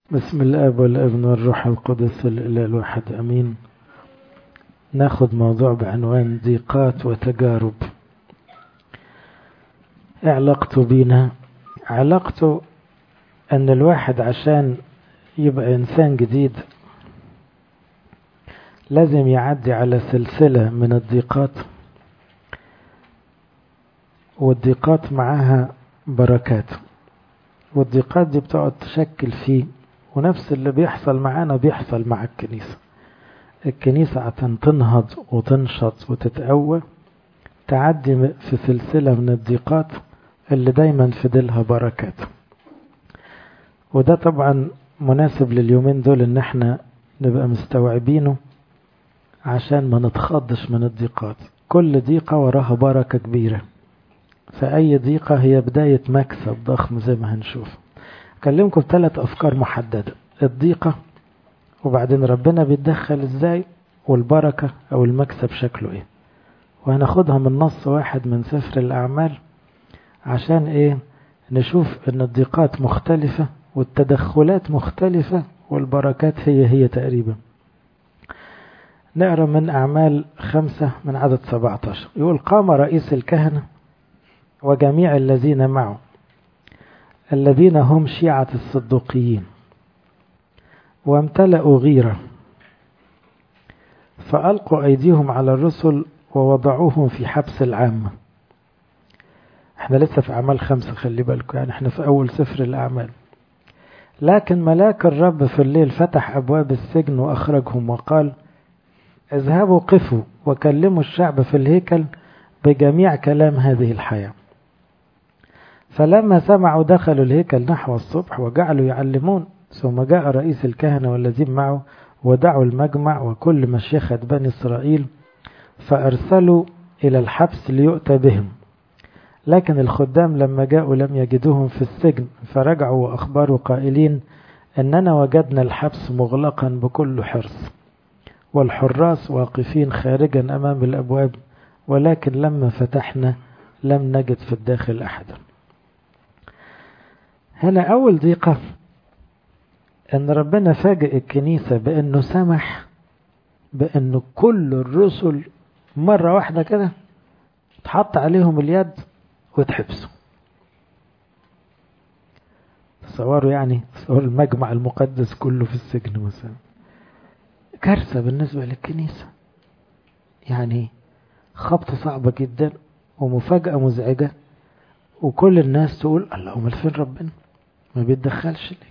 بسم الاب والابن والروح القدس الاله الواحد امين ناخد موضوع بعنوان ضيقات وتجارب إيه علاقته بينا علاقته ان الواحد عشان يبقى انسان جديد لازم يعدي على سلسلة من الضيقات والضيقات معاها بركات والضيقات دي بتقعد تشكل فيه ونفس اللي بيحصل معانا بيحصل مع الكنيسة الكنيسة عشان تنهض وتنشط وتتقوى تعدي في سلسلة من الضيقات اللي دايما في ديلها بركات وده طبعا مناسب لليومين دول ان احنا نبقى مستوعبينه عشان ما نتخضش من الضيقات كل ضيقة وراها بركة كبيرة فأي ضيقة هي بداية مكسب ضخم زي ما هنشوف أكلمكم بثلاث أفكار محددة الضيقة وبعدين ربنا بيتدخل ازاي والبركة أو المكسب شكله ايه وهناخدها من نص واحد من سفر الأعمال عشان ايه نشوف ان الضيقات مختلفة والتدخلات مختلفة والبركات هي هي تقريبا نقرا من أعمال خمسة من عدد 17 يقول قام رئيس الكهنة وجميع الذين معه الذين هم شيعة الصدوقيين وامتلأوا غيرة فألقوا أيديهم على الرسل ووضعوهم في حبس العامة احنا لسه في أعمال خمسة خلي بالكم يعني احنا في أول سفر الأعمال لكن ملاك الرب في الليل فتح أبواب السجن وأخرجهم وقال اذهبوا قفوا وكلموا الشعب في الهيكل بجميع كلام هذه الحياة فلما سمعوا دخلوا الهيكل نحو الصبح وجعلوا يعلمون ثم جاء رئيس الكهنة والذين معه ودعوا المجمع وكل مشيخة بني إسرائيل فأرسلوا إلى الحبس ليؤتى بهم لكن الخدام لما جاءوا لم يجدوهم في السجن فرجعوا وأخبروا قائلين أننا وجدنا الحبس مغلقا بكل حرص والحراس واقفين خارجا أمام الأبواب ولكن لما فتحنا لم نجد في الداخل أحدا هنا أول ضيقة أن ربنا فاجئ الكنيسة بأنه سمح بأنه كل الرسل مرة واحدة كده تحط عليهم اليد وتحبسوا تصوروا يعني تصور المجمع المقدس كله في السجن مثلا كارثة بالنسبة للكنيسة يعني خبطة صعبة جدا ومفاجأة مزعجة وكل الناس تقول اللهم فين ربنا ما بيتدخلش ليه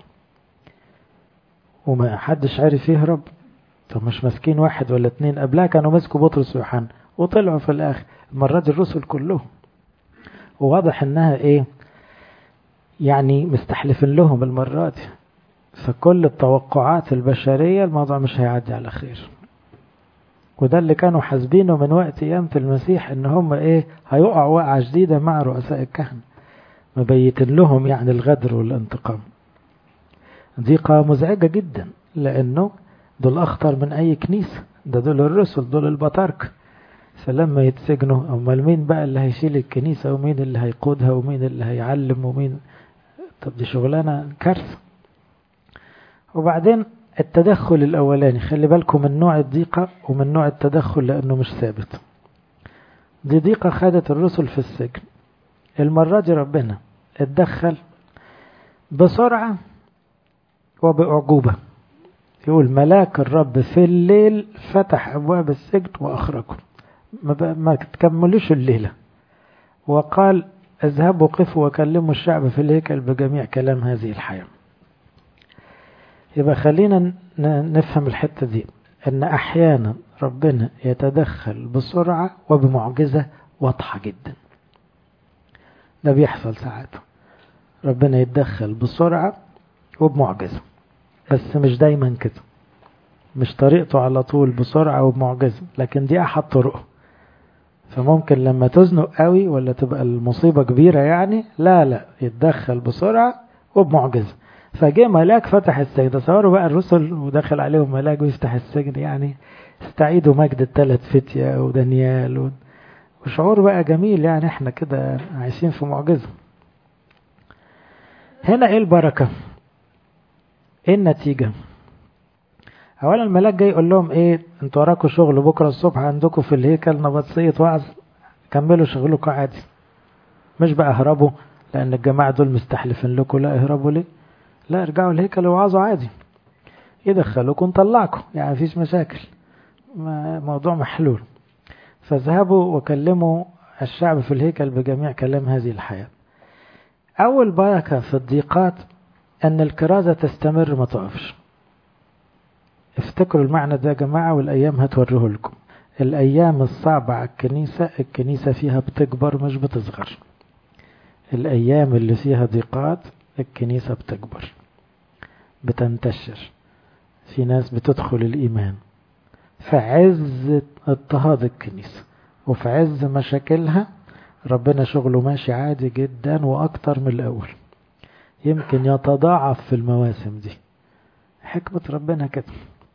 وما حدش عارف يهرب طب مش ماسكين واحد ولا اتنين قبلها كانوا مسكوا بطرس ويوحنا وطلعوا في الاخر المرة دي الرسل كلهم وواضح انها ايه يعني مستحلفين لهم المرة دي فكل التوقعات البشرية الموضوع مش هيعدي على خير وده اللي كانوا حاسبينه من وقت قيامة المسيح ان هم ايه هيقعوا وقعة جديدة مع رؤساء الكهنة مبيتين لهم يعني الغدر والانتقام ضيقة مزعجة جدا لانه دول اخطر من اي كنيسة ده دول الرسل دول البطاركة فلما يتسجنوا امال مين بقى اللي هيشيل الكنيسة ومين اللي هيقودها ومين اللي هيعلم ومين طب دي شغلانة كارثة وبعدين التدخل الأولاني خلي بالكم من نوع الضيقة ومن نوع التدخل لأنه مش ثابت دي ضيقة خدت الرسل في السجن المرة دي ربنا اتدخل بسرعة وبأعجوبة يقول ملاك الرب في الليل فتح أبواب السجن وأخرجهم ما, ما تكملوش الليلة وقال اذهبوا قفوا وكلموا الشعب في الهيكل بجميع كلام هذه الحياه يبقى خلينا نفهم الحتة دي ان احيانا ربنا يتدخل بسرعة وبمعجزة واضحة جدا ده بيحصل ساعات ربنا يتدخل بسرعة وبمعجزة بس مش دايما كده مش طريقته على طول بسرعة وبمعجزة لكن دي احد طرقه فممكن لما تزنق قوي ولا تبقى المصيبة كبيرة يعني لا لا يتدخل بسرعة وبمعجزة فجاء ملاك فتح السجن تصوروا بقى الرسل ودخل عليهم ملاك ويفتح السجن يعني استعيدوا مجد الثلاث فتية ودانيال وشعور بقى جميل يعني احنا كده عايشين في معجزة هنا ايه البركة ايه النتيجة اولا الملاك جاي يقول لهم ايه انتوا وراكوا شغل بكرة الصبح عندكم في الهيكل نبطسية وعظ كملوا شغلكم عادي مش بقى اهربوا لان الجماعة دول مستحلفين لكم لا اهربوا ليه لا ارجعوا الهيكل وعظوا عادي يدخلوكم نطلعكم يعني مفيش مشاكل موضوع محلول فاذهبوا وكلموا الشعب في الهيكل بجميع كلام هذه الحياة أول بركة في الضيقات أن الكرازة تستمر ما تقفش افتكروا المعنى ده يا جماعة والأيام هتوريه لكم الأيام الصعبة على الكنيسة الكنيسة فيها بتكبر مش بتصغر الأيام اللي فيها ضيقات الكنيسة بتكبر بتنتشر في ناس بتدخل الإيمان في عز اضطهاد الكنيسة وفي عز مشاكلها ربنا شغله ماشي عادي جدا وأكتر من الأول يمكن يتضاعف في المواسم دي حكمة ربنا كده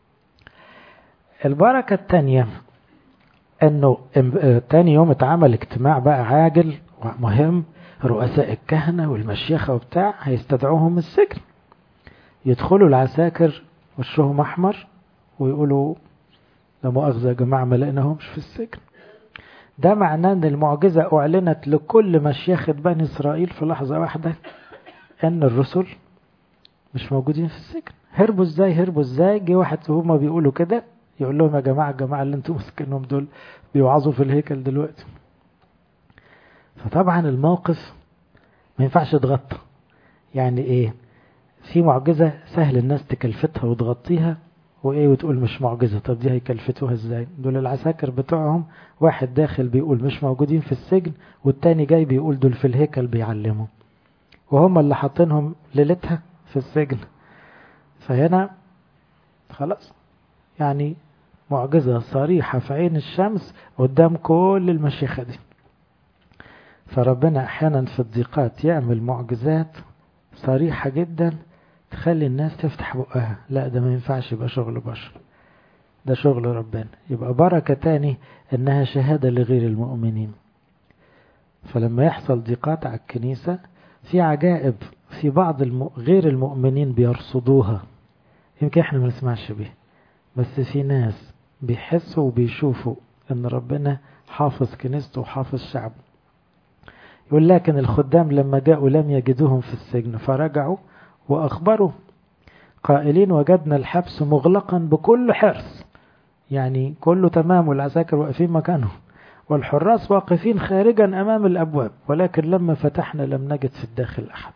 البركة التانية انه تاني يوم اتعمل اجتماع بقى عاجل ومهم رؤساء الكهنة والمشيخة وبتاع هيستدعوهم السجن يدخلوا العساكر وشهم احمر ويقولوا لا مؤاخذة يا جماعة ما لقيناهمش في السجن ده معناه ان المعجزة اعلنت لكل مشيخة بني اسرائيل في لحظة واحدة ان الرسل مش موجودين في السجن هربوا ازاي هربوا ازاي جه واحد هما بيقولوا كده يقول لهم يا جماعة الجماعة اللي انتم ماسكينهم دول بيوعظوا في الهيكل دلوقتي فطبعا الموقف ما ينفعش يتغطى يعني ايه في معجزة سهل الناس تكلفتها وتغطيها وايه وتقول مش معجزة طب دي هيكلفتوها ازاي دول العساكر بتوعهم واحد داخل بيقول مش موجودين في السجن والتاني جاي بيقول دول في الهيكل بيعلموا وهم اللي حاطينهم ليلتها في السجن فهنا خلاص يعني معجزة صريحة في عين الشمس قدام كل المشيخة دي فربنا أحيانا في الضيقات يعمل معجزات صريحة جدا تخلي الناس تفتح بقها لا ده ما ينفعش يبقى شغل بشر ده شغل ربنا يبقى بركة تاني انها شهادة لغير المؤمنين فلما يحصل ضيقات على الكنيسة في عجائب في بعض الم... غير المؤمنين بيرصدوها يمكن احنا ما نسمعش بيها بس في ناس بيحسوا وبيشوفوا ان ربنا حافظ كنيسته وحافظ شعبه يقول لكن الخدام لما جاءوا لم يجدوهم في السجن فرجعوا وأخبروا قائلين وجدنا الحبس مغلقا بكل حرص يعني كله تمام والعساكر واقفين مكانهم والحراس واقفين خارجا أمام الأبواب ولكن لما فتحنا لم نجد في الداخل أحد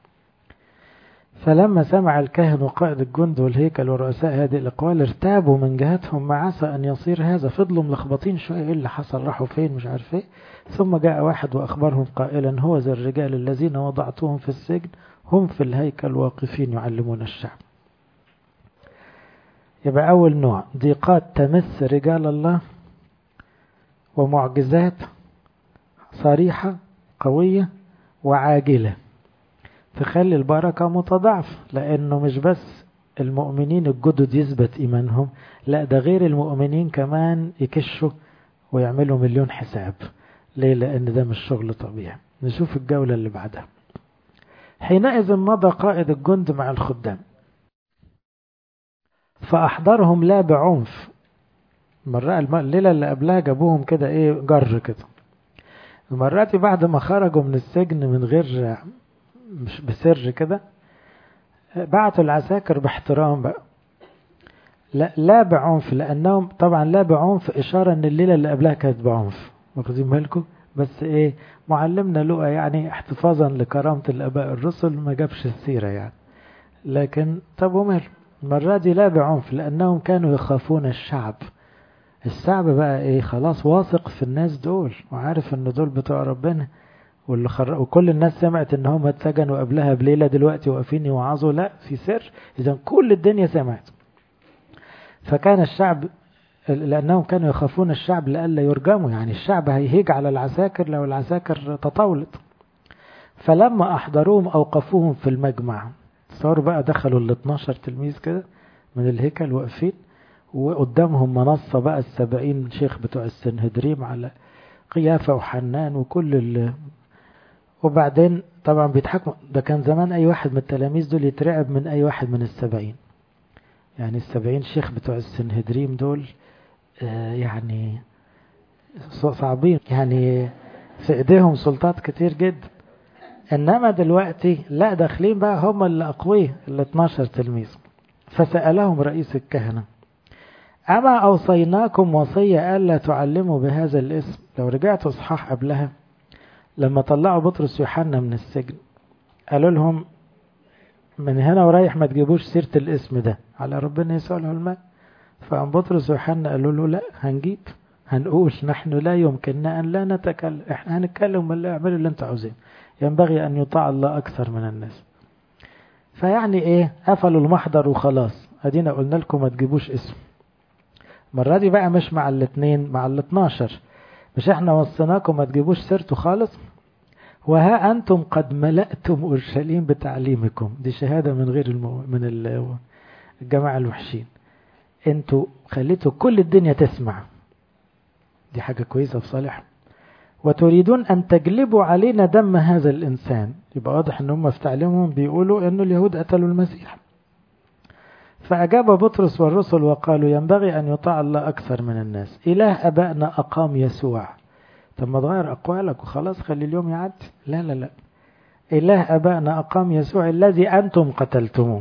فلما سمع الكاهن وقائد الجند والهيكل ورؤساء هذه الأقوال ارتابوا من جهتهم ما عسى أن يصير هذا فضلوا ملخبطين شوية إيه اللي حصل راحوا فين مش عارف ايه ثم جاء واحد وأخبرهم قائلا هو ذا الرجال الذين وضعتهم في السجن هم في الهيكل واقفين يعلمون الشعب يبقى أول نوع ضيقات تمس رجال الله ومعجزات صريحة قوية وعاجلة تخلي البركة متضاعفة لأنه مش بس المؤمنين الجدد يثبت إيمانهم لا ده غير المؤمنين كمان يكشوا ويعملوا مليون حساب ليه لأن ده مش شغل طبيعي نشوف الجولة اللي بعدها حينئذ مضى قائد الجند مع الخدام فأحضرهم لا بعنف مرة الليلة اللي قبلها جابوهم كده ايه جر كده المرة دي بعد ما خرجوا من السجن من غير مش بسر كده بعتوا العساكر باحترام بقى لا لا بعنف لأنهم طبعا لا بعنف إشارة إن الليلة اللي قبلها كانت بعنف واخدين بالكم بس إيه معلمنا لقى يعني احتفاظا لكرامة الآباء الرسل ما جابش السيرة يعني لكن طب ومال المرة دي لا بعنف لأنهم كانوا يخافون الشعب الشعب بقى ايه خلاص واثق في الناس دول وعارف ان دول بتوع ربنا واللي خر... وكل الناس سمعت ان هم اتسجنوا قبلها بليلة دلوقتي واقفين يوعظوا لا في سر اذا كل الدنيا سمعت فكان الشعب لأنهم كانوا يخافون الشعب لألا يرجموا يعني الشعب هيهيج على العساكر لو العساكر تطاولت فلما أحضروهم أوقفوهم في المجمع تصوروا بقى دخلوا ال 12 تلميذ كده من الهيكل واقفين وقدامهم منصة بقى السبعين شيخ بتوع السنهدريم على قيافة وحنان وكل ال وبعدين طبعا بيضحكوا ده كان زمان أي واحد من التلاميذ دول يترعب من أي واحد من السبعين يعني السبعين شيخ بتوع السنهدريم دول آه يعني صعبين يعني في ايديهم سلطات كتير جدا انما دلوقتي لا داخلين بقى هم اللي اقوياء ال 12 تلميذ فسألهم رئيس الكهنة أما أوصيناكم وصية ألا تعلموا بهذا الاسم لو رجعتوا صحاح قبلها لما طلعوا بطرس يوحنا من السجن قالوا لهم من هنا ورايح ما تجيبوش سيرة الاسم ده على ربنا يسوع له الماء فقام بطرس ويوحنا قالوا له لا هنجيب هنقول نحن لا يمكننا أن لا نتكلم احنا هنتكلم ولا اعملوا اللي انتوا عاوزين ينبغي أن يطاع الله أكثر من الناس فيعني ايه قفلوا المحضر وخلاص ادينا قلنا لكم ما تجيبوش اسم المرة دي بقى مش مع الاثنين مع الاثناشر مش احنا وصيناكم ما تجيبوش سيرته خالص وها أنتم قد ملأتم أورشليم بتعليمكم دي شهادة من غير المو... من الجماعة الوحشين انتوا خليتوا كل الدنيا تسمع دي حاجة كويسة في صالح وتريدون أن تجلبوا علينا دم هذا الإنسان يبقى واضح أن هم في تعليمهم بيقولوا أن اليهود قتلوا المسيح فأجاب بطرس والرسل وقالوا ينبغي أن يطاع الله أكثر من الناس إله أبائنا أقام يسوع طب ما تغير أقوالك وخلاص خلي اليوم يعدي لا لا لا إله أبائنا أقام يسوع الذي أنتم قتلتموه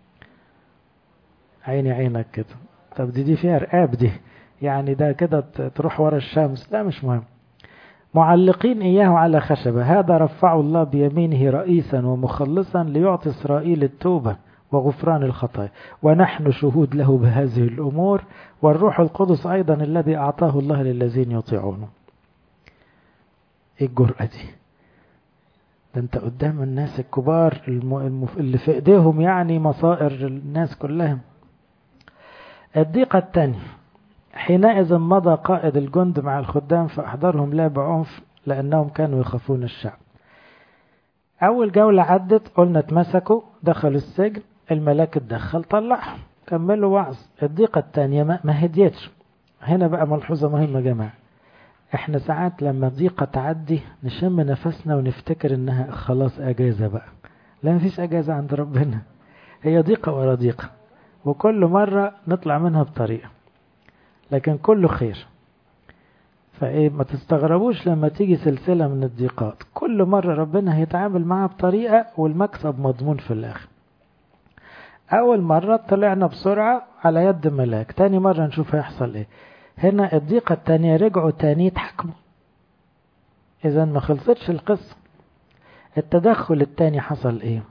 عيني عينك كده طب دي دي فيها رقاب دي يعني ده كده تروح ورا الشمس لا مش مهم معلقين إياه على خشبة هذا رفعه الله بيمينه رئيسا ومخلصا ليعطي إسرائيل التوبة وغفران الخطايا ونحن شهود له بهذه الأمور والروح القدس أيضا الذي أعطاه الله للذين يطيعونه ايه الجرأة دي ده انت قدام الناس الكبار المف... اللي في ايديهم يعني مصائر الناس كلها الضيقة الثانية حينئذ مضى قائد الجند مع الخدام فأحضرهم لا بعنف لأنهم كانوا يخافون الشعب أول جولة عدت قلنا اتمسكوا دخلوا السجن الملاك اتدخل طلعهم كملوا وعظ الضيقة الثانية ما, ما هديتش هنا بقى ملحوظة مهمة يا جماعة احنا ساعات لما ضيقة تعدي نشم نفسنا ونفتكر انها خلاص اجازة بقى لا مفيش اجازة عند ربنا هي ضيقة ورا ضيقة وكل مرة نطلع منها بطريقة لكن كله خير فايه ما تستغربوش لما تيجي سلسلة من الضيقات كل مرة ربنا هيتعامل معها بطريقة والمكسب مضمون في الاخر اول مرة طلعنا بسرعة على يد ملاك تاني مرة نشوف هيحصل ايه هنا الضيقة التانية رجعوا تاني يتحكموا اذا ما خلصتش القصة التدخل التاني حصل ايه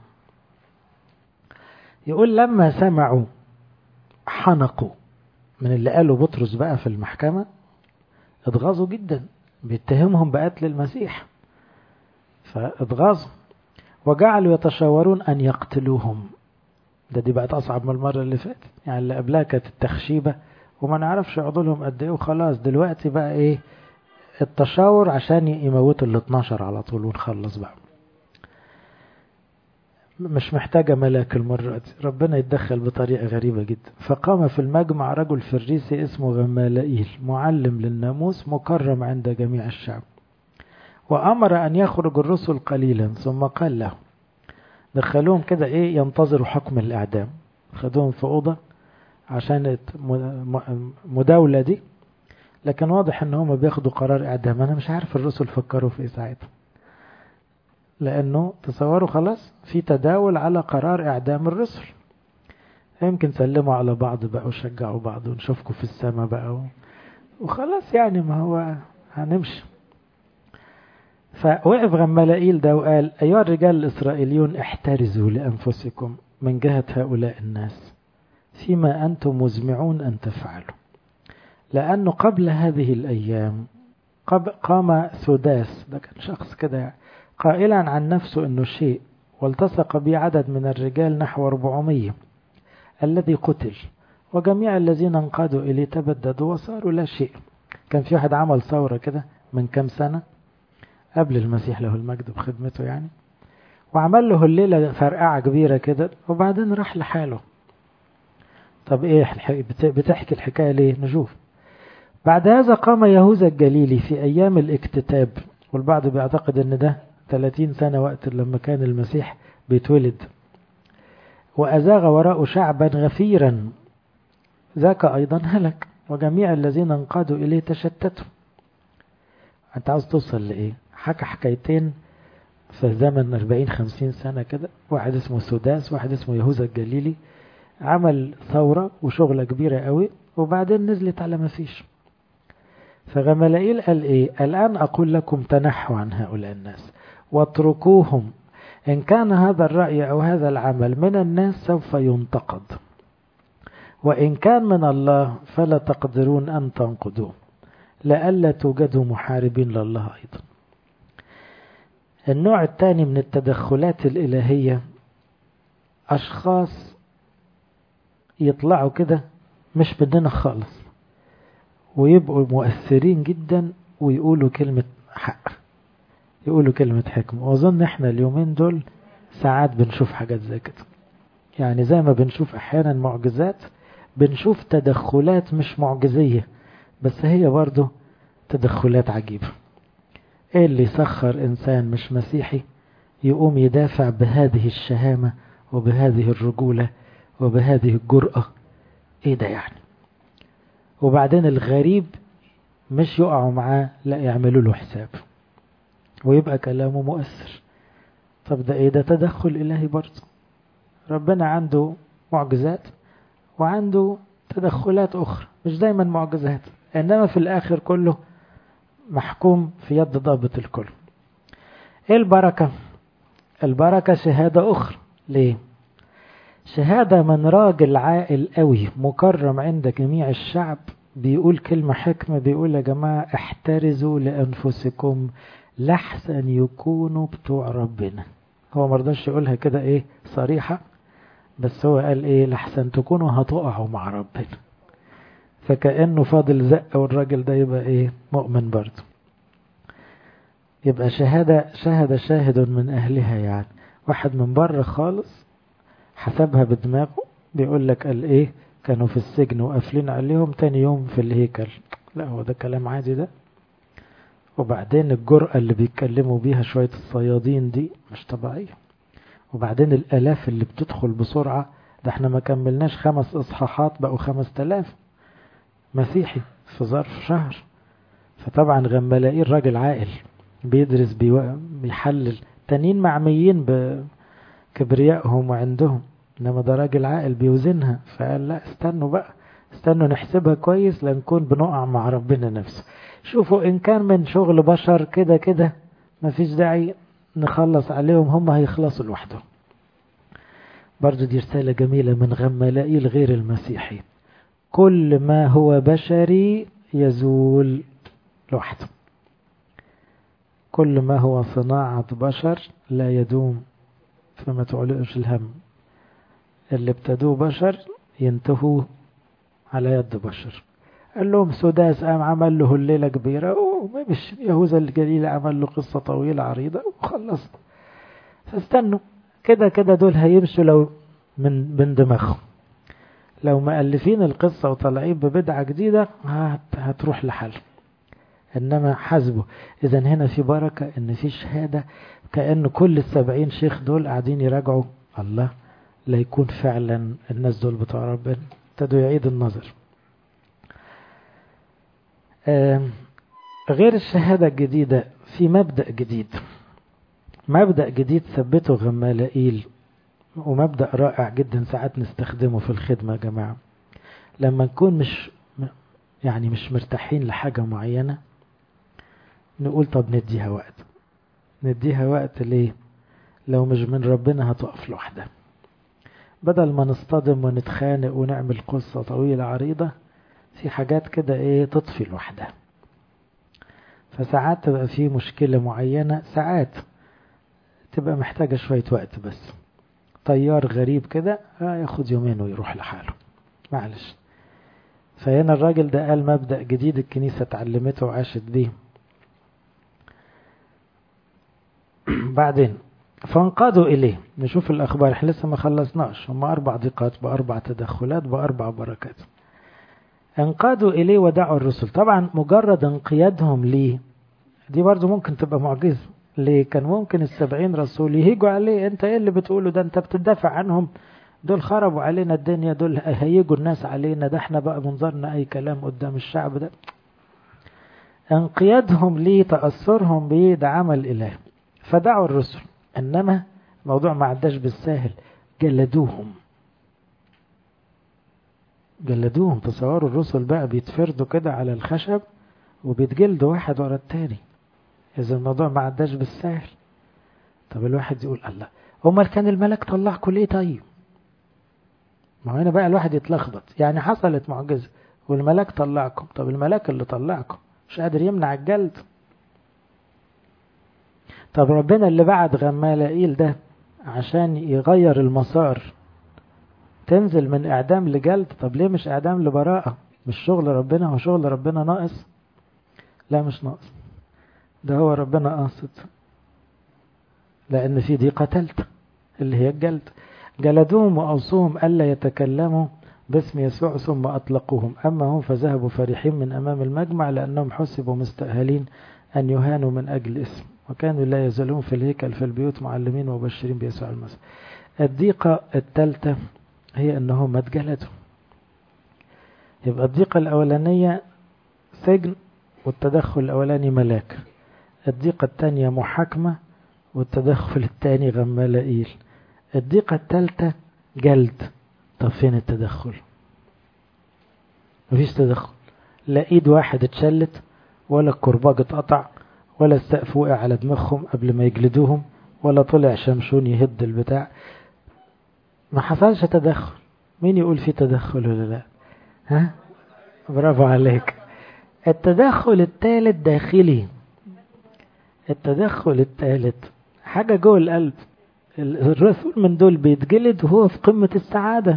يقول لما سمعوا حنقوا من اللي قالوا بطرس بقى في المحكمة اتغاظوا جدا بيتهمهم بقتل المسيح فاتغاظوا وجعلوا يتشاورون أن يقتلوهم ده دي بقت أصعب من المرة اللي فاتت يعني اللي قبلها كانت التخشيبة وما نعرفش عضلهم قد ايه وخلاص دلوقتي بقى ايه التشاور عشان يموتوا ال 12 على طول ونخلص بقى مش محتاجة ملاك المرة دي ربنا يتدخل بطريقة غريبة جدا فقام في المجمع رجل فريسي اسمه غمالائيل معلم للناموس مكرم عند جميع الشعب وأمر أن يخرج الرسل قليلا ثم قال له دخلوهم كده إيه ينتظروا حكم الإعدام خدوهم في أوضة عشان مداولة دي لكن واضح ان هم بياخدوا قرار اعدام انا مش عارف الرسل فكروا في ايه ساعتها لانه تصوروا خلاص في تداول على قرار اعدام الرسل يمكن سلموا على بعض بقى وشجعوا بعض ونشوفكم في السماء بقى وخلاص يعني ما هو هنمشي فوقف غمالائيل ده وقال أيها الرجال الإسرائيليون احترزوا لأنفسكم من جهة هؤلاء الناس فيما أنتم مزمعون أن تفعلوا لأنه قبل هذه الأيام قام سداس ده كان شخص كده قائلا عن نفسه أنه شيء والتصق به عدد من الرجال نحو 400 الذي قتل وجميع الذين انقادوا إليه تبددوا وصاروا لا شيء كان في واحد عمل ثورة كده من كم سنة قبل المسيح له المجد بخدمته يعني وعمل له الليلة فرقعة كبيرة كده وبعدين راح لحاله طب ايه بتحكي الحكاية ليه نشوف بعد هذا قام يهوذا الجليلي في ايام الاكتتاب والبعض بيعتقد ان ده 30 سنة وقت لما كان المسيح بيتولد وأزاغ وراءه شعبا غفيرا ذاك أيضا هلك وجميع الذين انقادوا إليه تشتتوا أنت عاوز توصل لإيه حكى حكايتين في زمن 40 50 سنة كده واحد اسمه سوداس واحد اسمه يهوذا الجليلي عمل ثورة وشغلة كبيرة قوي وبعدين نزلت على ما فيش فغملائيل قال ايه الآن أقول لكم تنحوا عن هؤلاء الناس واتركوهم إن كان هذا الرأي أو هذا العمل من الناس سوف ينتقد وإن كان من الله فلا تقدرون أن تنقدوه لئلا توجدوا محاربين لله أيضا النوع الثاني من التدخلات الإلهية أشخاص يطلعوا كده مش بدنا خالص ويبقوا مؤثرين جدا ويقولوا كلمة حق يقولوا كلمة حكمة وأظن احنا اليومين دول ساعات بنشوف حاجات زي كده يعني زي ما بنشوف أحيانا معجزات بنشوف تدخلات مش معجزية بس هي برضو تدخلات عجيبة ايه اللي يسخر انسان مش مسيحي يقوم يدافع بهذه الشهامة وبهذه الرجولة وبهذه الجرأة ايه ده يعني وبعدين الغريب مش يقعوا معاه لا يعملوا له حساب ويبقى كلامه مؤثر طب ده ايه ده تدخل الهي برضه ربنا عنده معجزات وعنده تدخلات اخرى مش دايما معجزات انما في الاخر كله محكوم في يد ضابط الكل ايه البركة البركة شهادة اخرى ليه شهادة من راجل عاقل قوي مكرم عند جميع الشعب بيقول كلمة حكمة بيقول يا جماعة احترزوا لأنفسكم لحسن يكونوا بتوع ربنا هو مرضاش يقولها كده ايه صريحة بس هو قال ايه لحسن تكونوا هتقعوا مع ربنا فكأنه فاضل زق والراجل ده يبقى ايه مؤمن برضه يبقى شهادة شهد شاهد من أهلها يعني واحد من بره خالص حسبها بدماغه بيقول لك قال ايه كانوا في السجن وقافلين عليهم تاني يوم في الهيكل لا هو ده كلام عادي ده وبعدين الجرأة اللي بيتكلموا بيها شوية الصيادين دي مش طبيعية وبعدين الآلاف اللي بتدخل بسرعة ده احنا ما كملناش خمس إصحاحات بقوا خمس تلاف مسيحي في ظرف شهر فطبعا غملائيل راجل عاقل بيدرس بيحلل تانيين معميين بكبريائهم وعندهم انما ده راجل عاقل بيوزنها فقال لا استنوا بقى استنوا نحسبها كويس لنكون بنقع مع ربنا نفسه شوفوا ان كان من شغل بشر كده كده مفيش داعي نخلص عليهم هم هيخلصوا لوحدهم برضو دي رسالة جميلة من غملائيل غير المسيحي كل ما هو بشري يزول لوحده كل ما هو صناعة بشر لا يدوم فما تعلقش الهم اللي ابتدوه بشر ينتهوا على يد بشر قال لهم سداس قام عمل له الليلة كبيرة ومش يهوذا الجليل عمل له قصة طويلة عريضة وخلص فاستنوا كده كده دول هيمشوا لو من من دماغهم لو مؤلفين القصة وطالعين ببدعة جديدة هتروح لحل إنما حسبه إذا هنا في بركة إن في شهادة كأن كل السبعين شيخ دول قاعدين يراجعوا الله لا يكون فعلا الناس دول بتوع ربنا ابتدوا يعيد النظر غير الشهادة الجديدة في مبدأ جديد مبدأ جديد ثبته غمالائيل ومبدأ رائع جدا ساعات نستخدمه في الخدمة يا جماعة لما نكون مش يعني مش مرتاحين لحاجة معينة نقول طب نديها وقت نديها وقت ليه لو مش من ربنا هتقف لوحدها بدل ما نصطدم ونتخانق ونعمل قصة طويلة عريضة في حاجات كده ايه تطفي لوحدها فساعات تبقى في مشكلة معينة ساعات تبقى محتاجة شوية وقت بس طيار غريب كده ياخد يومين ويروح لحاله معلش فهنا الراجل ده قال مبدأ جديد الكنيسة اتعلمته وعاشت بيه بعدين فانقادوا إليه نشوف الأخبار احنا لسه ما خلصناش هم أربع ضيقات بأربع تدخلات بأربع بركات انقادوا إليه ودعوا الرسل طبعا مجرد انقيادهم ليه دي برضو ممكن تبقى معجزة ليه كان ممكن السبعين رسول يهيجوا عليه انت ايه اللي بتقوله ده انت بتدافع عنهم دول خربوا علينا الدنيا دول هيجوا الناس علينا ده احنا بقى منظرنا اي كلام قدام الشعب ده انقيادهم ليه تأثرهم بيه ده عمل إله فدعوا الرسل إنما الموضوع ما عداش بالساهل جلدوهم جلدوهم تصوروا الرسل بقى بيتفردوا كده على الخشب وبيتجلدوا واحد ورا التاني إذا الموضوع ما عداش بالساهل طب الواحد يقول الله امال كان الملك طلعكم ليه طيب ما هو هنا بقى الواحد يتلخبط يعني حصلت معجزة والملاك طلعكم طب الملاك اللي طلعكم مش قادر يمنع الجلد طب ربنا اللي بعد غمالائيل ده عشان يغير المسار تنزل من اعدام لجلد طب ليه مش اعدام لبراءة مش شغل ربنا هو شغل ربنا ناقص لا مش ناقص ده هو ربنا قاصد لان في دي قتلت اللي هي الجلد جلدوهم وأوصوهم ألا يتكلموا باسم يسوع ثم أطلقوهم أما هم فذهبوا فرحين من أمام المجمع لأنهم حسبوا مستأهلين أن يهانوا من أجل اسم وكانوا لا يزالون في الهيكل في البيوت معلمين ومبشرين بيسوع المسيح الضيقة الثالثة هي أنهم اتجلدوا يبقى الضيقة الأولانية سجن والتدخل الأولاني ملاك الضيقة الثانية محاكمة والتدخل الثاني غمالائيل الضيقة الثالثة جلد طب فين التدخل مفيش تدخل لا ايد واحد اتشلت ولا الكرباج اتقطع ولا السقف وقع على دماغهم قبل ما يجلدوهم ولا طلع شمشون يهد البتاع ما حصلش تدخل مين يقول في تدخل ولا لا ها برافو عليك التدخل الثالث داخلي التدخل الثالث حاجة جوه القلب الرسول من دول بيتجلد وهو في قمة السعادة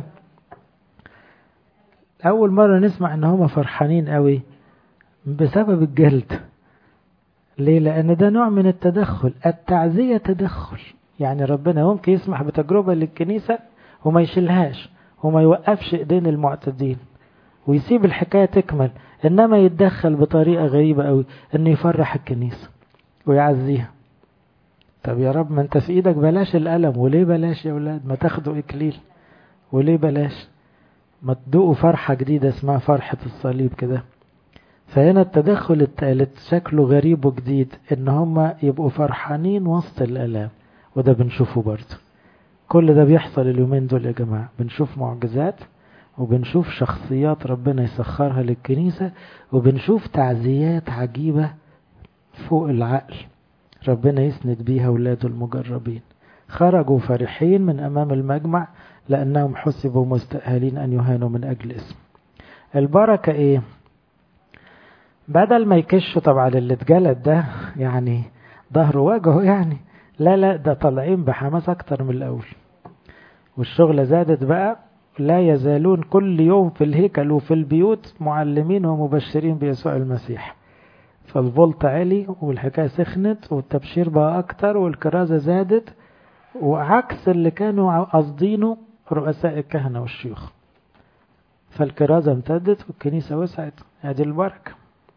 أول مرة نسمع إن هما فرحانين قوي بسبب الجلد ليه لأن ده نوع من التدخل التعزية تدخل يعني ربنا ممكن يسمح بتجربة للكنيسة وما يشيلهاش وما يوقفش ايدين المعتدين ويسيب الحكاية تكمل إنما يتدخل بطريقة غريبة قوي إنه يفرح الكنيسة ويعزيها طب يا رب ما انت في ايدك بلاش الألم وليه بلاش يا ولاد ما تاخدوا إكليل وليه بلاش ما تدوقوا فرحة جديدة اسمها فرحة الصليب كده فهنا التدخل الثالث شكله غريب وجديد ان هم يبقوا فرحانين وسط الألام وده بنشوفه برضه كل ده بيحصل اليومين دول يا جماعة بنشوف معجزات وبنشوف شخصيات ربنا يسخرها للكنيسة وبنشوف تعزيات عجيبة فوق العقل ربنا يسند بيها ولاده المجربين خرجوا فرحين من أمام المجمع لأنهم حسبوا مستأهلين أن يهانوا من أجل اسم البركة إيه بدل ما يكشوا طبعا اللي اتجلد ده يعني ظهره وجهه يعني لا لا ده طالعين بحماس أكتر من الأول والشغلة زادت بقى لا يزالون كل يوم في الهيكل وفي البيوت معلمين ومبشرين بيسوع المسيح فالفولت عالي والحكاية سخنت والتبشير بقى أكتر والكرازة زادت وعكس اللي كانوا قاصدينه رؤساء الكهنة والشيوخ فالكرازة امتدت والكنيسة وسعت هذه البركة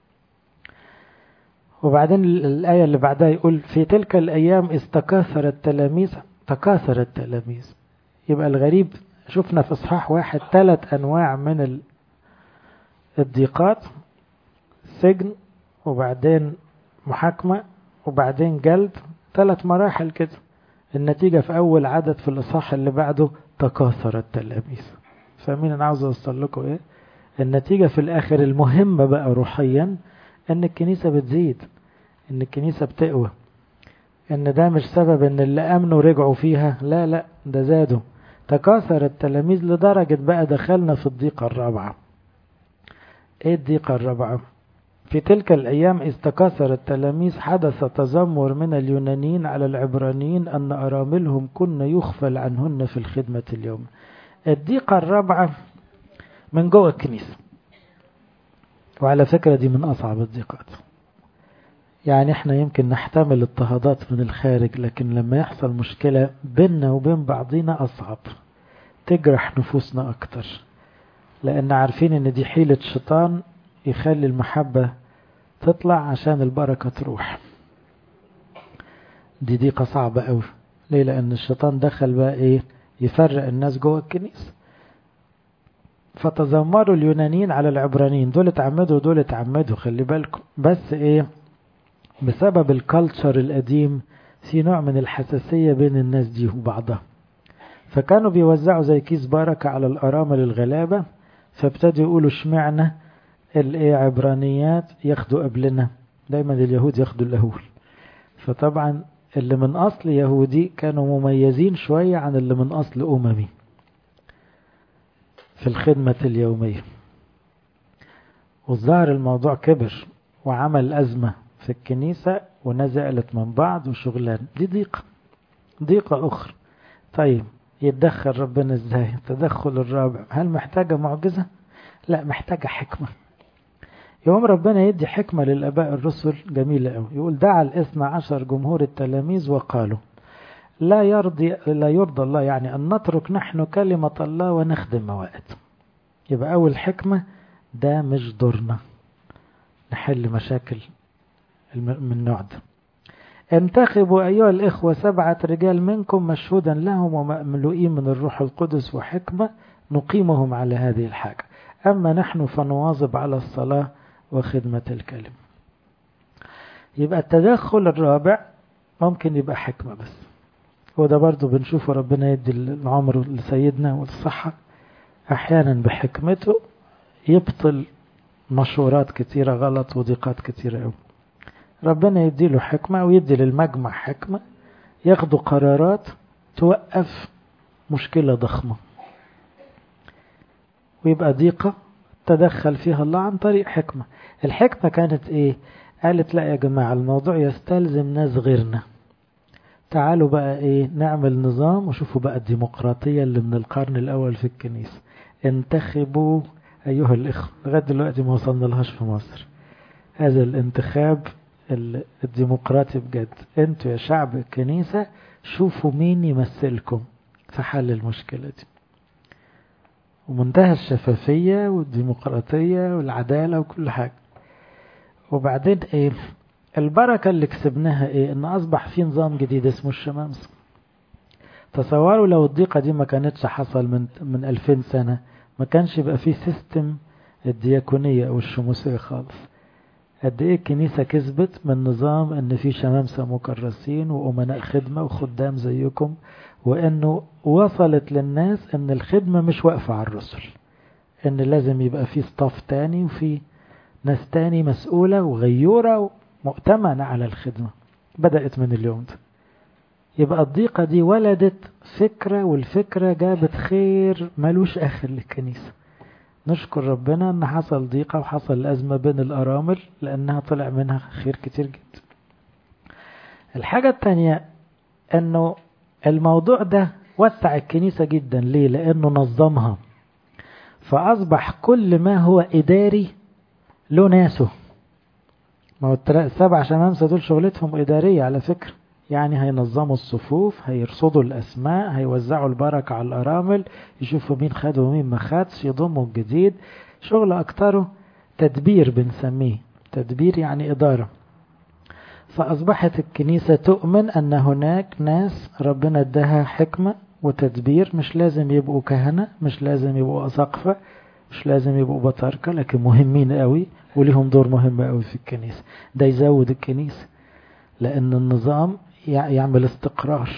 وبعدين الآية اللي بعدها يقول في تلك الأيام استكاثر التلاميذ تكاثر التلاميذ يبقى الغريب شفنا في إصحاح واحد ثلاث أنواع من الضيقات سجن وبعدين محاكمة وبعدين جلد ثلاث مراحل كده النتيجة في أول عدد في الإصحاح اللي بعده تكاثر التلاميذ فاهمين أنا عاوز أوصل لكم إيه النتيجة في الآخر المهمة بقى روحيا إن الكنيسة بتزيد إن الكنيسة بتقوى إن ده مش سبب إن اللي أمنوا رجعوا فيها لا لا ده زادوا تكاثر التلاميذ لدرجة بقى دخلنا في الضيقة الرابعة إيه الضيقة الرابعة في تلك الأيام استكاثر التلاميذ حدث تذمر من اليونانيين على العبرانيين أن أراملهم كن يخفل عنهن في الخدمة اليوم الضيقة الرابعة من جوه الكنيسة وعلى فكرة دي من أصعب الضيقات يعني احنا يمكن نحتمل اضطهادات من الخارج لكن لما يحصل مشكلة بيننا وبين بعضنا أصعب تجرح نفوسنا أكتر لأن عارفين ان دي حيلة شيطان يخلي المحبة تطلع عشان البركة تروح دي ضيقة صعبة قوي ليه لأن الشيطان دخل بقى إيه يفرق الناس جوه الكنيسة فتذمروا اليونانيين على العبرانيين دول اتعمدوا ودول اتعمدوا خلي بالكم بس ايه بسبب الكالتشر القديم في نوع من الحساسية بين الناس دي وبعضها فكانوا بيوزعوا زي كيس بركة على الأرامل الغلابة فابتدوا يقولوا اشمعنا الايه عبرانيات ياخدوا قبلنا دايما اليهود ياخدوا الأهول فطبعا اللي من أصل يهودي كانوا مميزين شوية عن اللي من أصل أممي في الخدمة اليومية والظاهر الموضوع كبر وعمل أزمة في الكنيسة ونزعلت من بعض وشغلان دي ضيقة ضيقة أخرى طيب يتدخل ربنا ازاي التدخل الرابع هل محتاجة معجزة لا محتاجة حكمة يوم ربنا يدي حكمة للأباء الرسل جميلة قوي يقول دعا الاثنى عشر جمهور التلاميذ وقالوا لا يرضي لا يرضى الله يعني أن نترك نحن كلمة الله ونخدم موائد يبقى أول حكمة ده مش دورنا نحل مشاكل من النوع ده انتخبوا أيها الإخوة سبعة رجال منكم مشهودا لهم ومملوئين من الروح القدس وحكمة نقيمهم على هذه الحاجة أما نحن فنواظب على الصلاة وخدمة الكلم يبقى التدخل الرابع ممكن يبقى حكمة بس وده برضو بنشوفه ربنا يدي العمر لسيدنا والصحة أحيانا بحكمته يبطل مشورات كتيرة غلط وضيقات كتيرة قوي ربنا يدي له حكمة ويدي للمجمع حكمة ياخدوا قرارات توقف مشكلة ضخمة ويبقى ضيقة تدخل فيها الله عن طريق حكمة الحكمة كانت ايه قالت لا يا جماعة الموضوع يستلزم ناس غيرنا تعالوا بقى ايه نعمل نظام وشوفوا بقى الديمقراطية اللي من القرن الاول في الكنيسة انتخبوا ايها الاخوة لغاية دلوقتي ما وصلنا لهاش في مصر هذا الانتخاب الديمقراطي بجد انتوا يا شعب الكنيسة شوفوا مين يمثلكم في حل المشكلة دي ومنتهى الشفافية والديمقراطية والعدالة وكل حاجة وبعدين ايه البركة اللي كسبناها ايه ان اصبح في نظام جديد اسمه الشمامسة تصوروا لو الضيقة دي ما كانتش حصل من من 2000 سنة ما كانش يبقى في سيستم الدياكونية او الشموسية خالص قد ايه الكنيسة كسبت من نظام ان في شمامسة مكرسين وامناء خدمة وخدام زيكم وانه وصلت للناس ان الخدمة مش واقفة على الرسل ان لازم يبقى في ستاف تاني وفي ناس تاني مسؤولة وغيورة ومؤتمنة على الخدمة بدأت من اليوم ده يبقى الضيقة دي ولدت فكرة والفكرة جابت خير ملوش آخر للكنيسة نشكر ربنا ان حصل ضيقة وحصل أزمة بين الأرامل لأنها طلع منها خير كتير جدا الحاجة التانية انه الموضوع ده وسع الكنيسة جدا ليه لأنه نظمها فأصبح كل ما هو إداري له ناسه ما هو السبع شمامسة دول شغلتهم إدارية على فكرة يعني هينظموا الصفوف هيرصدوا الأسماء هيوزعوا البركة على الأرامل يشوفوا مين خد ومين ما خدش يضموا الجديد شغل أكتره تدبير بنسميه تدبير يعني إدارة فأصبحت الكنيسة تؤمن أن هناك ناس ربنا ادها حكمة وتدبير مش لازم يبقوا كهنة مش لازم يبقوا أساقفة مش لازم يبقوا بطاركة لكن مهمين قوي وليهم دور مهم قوي في الكنيسة ده يزود الكنيسة لأن النظام يعمل استقرار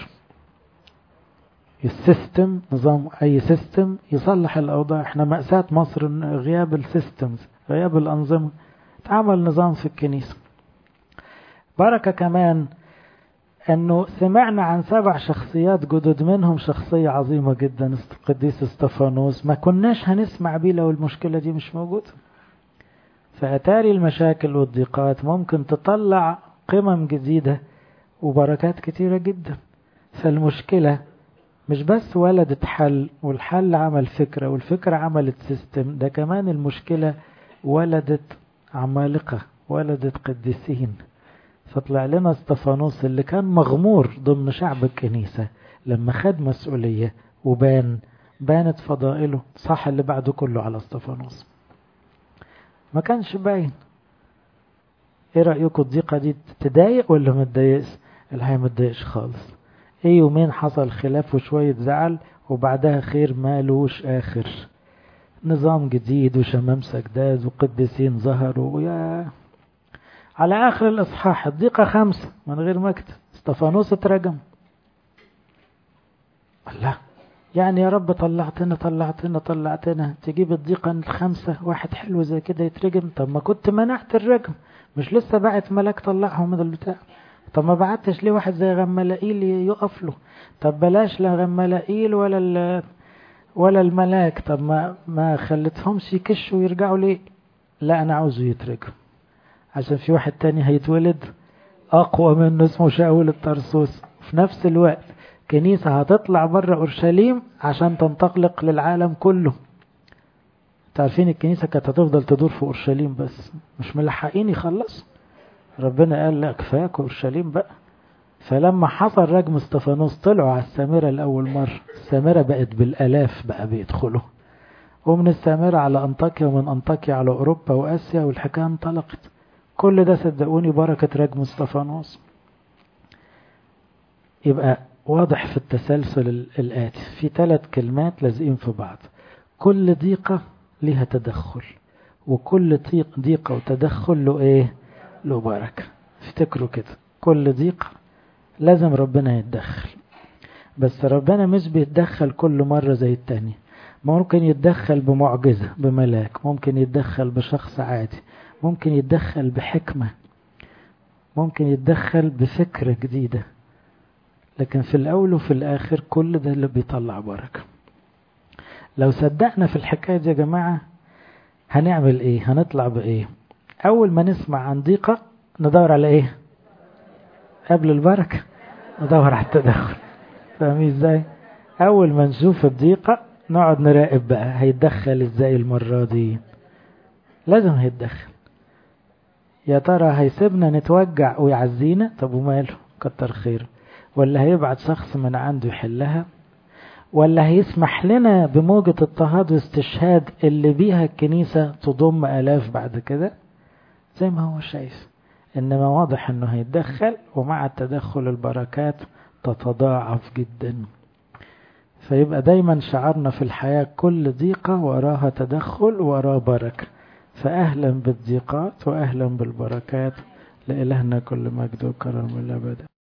السيستم نظام أي سيستم يصلح الأوضاع احنا مأساة مصر غياب السيستمز غياب الأنظمة تعمل نظام في الكنيسة بركة كمان أنه سمعنا عن سبع شخصيات جدد منهم شخصية عظيمة جدا القديس استفانوس ما كناش هنسمع بيه لو المشكلة دي مش موجودة فأتاري المشاكل والضيقات ممكن تطلع قمم جديدة وبركات كتيرة جدا فالمشكلة مش بس ولدت حل والحل عمل فكرة والفكرة عملت سيستم ده كمان المشكلة ولدت عمالقة ولدت قديسين فطلع لنا استفانوس اللي كان مغمور ضمن شعب الكنيسة لما خد مسؤولية وبان بانت فضائله صح اللي بعده كله على استفانوس ما كانش باين ايه رأيكم الضيقة دي تضايق ولا ما تضايقش الحقيقة متضايقش خالص ايه يومين حصل خلاف وشوية زعل وبعدها خير مالوش آخر نظام جديد وشمامسة جداد وقديسين ظهروا ويا على آخر الإصحاح الضيقة خمسة من غير مكتب استفانوس اترجم الله يعني يا رب طلعتنا طلعتنا طلعتنا تجيب الضيقة الخمسة واحد حلو زي كده يترجم طب ما كنت منعت الرجم مش لسه بعت ملاك طلعهم من البتاع طب ما بعتش ليه واحد زي غمالائيل يقف له طب بلاش لا غمالائيل ولا ولا الملاك طب ما ما خلتهمش يكشوا ويرجعوا ليه لا انا عاوزه يترجم عشان في واحد تاني هيتولد اقوى منه اسمه شاول الطرسوس في نفس الوقت كنيسة هتطلع بره اورشليم عشان تنطلق للعالم كله تعرفين الكنيسة كانت هتفضل تدور في اورشليم بس مش ملحقين يخلصوا ربنا قال لا كفاك اورشليم بقى فلما حصل رجم استفانوس طلعوا على السامرة لأول مرة السامرة بقت بالآلاف بقى بيدخلوا ومن السامرة على أنطاكيا ومن أنطاكيا على أوروبا وآسيا والحكاية انطلقت كل ده صدقوني بركة رجم استفانوس يبقى واضح في التسلسل الآتي في ثلاث كلمات لازقين في بعض كل ضيقة لها تدخل وكل ضيقة وتدخل له ايه له بركة افتكروا كده كل ضيقة لازم ربنا يتدخل بس ربنا مش بيتدخل كل مرة زي التانية ممكن يتدخل بمعجزة بملاك ممكن يتدخل بشخص عادي ممكن يتدخل بحكمة ممكن يتدخل بفكرة جديدة لكن في الأول وفي الآخر كل ده اللي بيطلع بركة لو صدقنا في الحكاية دي يا جماعة هنعمل ايه هنطلع بايه اول ما نسمع عن ضيقة ندور على ايه قبل البركة ندور على التدخل فاهمين ازاي اول ما نشوف الضيقة نقعد نراقب بقى هيتدخل ازاي المرة دي لازم هيتدخل يا ترى هيسيبنا نتوجع ويعزينا طب وماله كتر خير ولا هيبعت شخص من عنده يحلها ولا هيسمح لنا بموجة اضطهاد واستشهاد اللي بيها الكنيسة تضم آلاف بعد كده زي ما هو شايف إنما واضح إنه هيتدخل ومع التدخل البركات تتضاعف جدا فيبقى دايما شعارنا في الحياة كل ضيقة وراها تدخل وراه بركة فأهلا بالضيقات وأهلا بالبركات لإلهنا كل مجد وكرم الأبد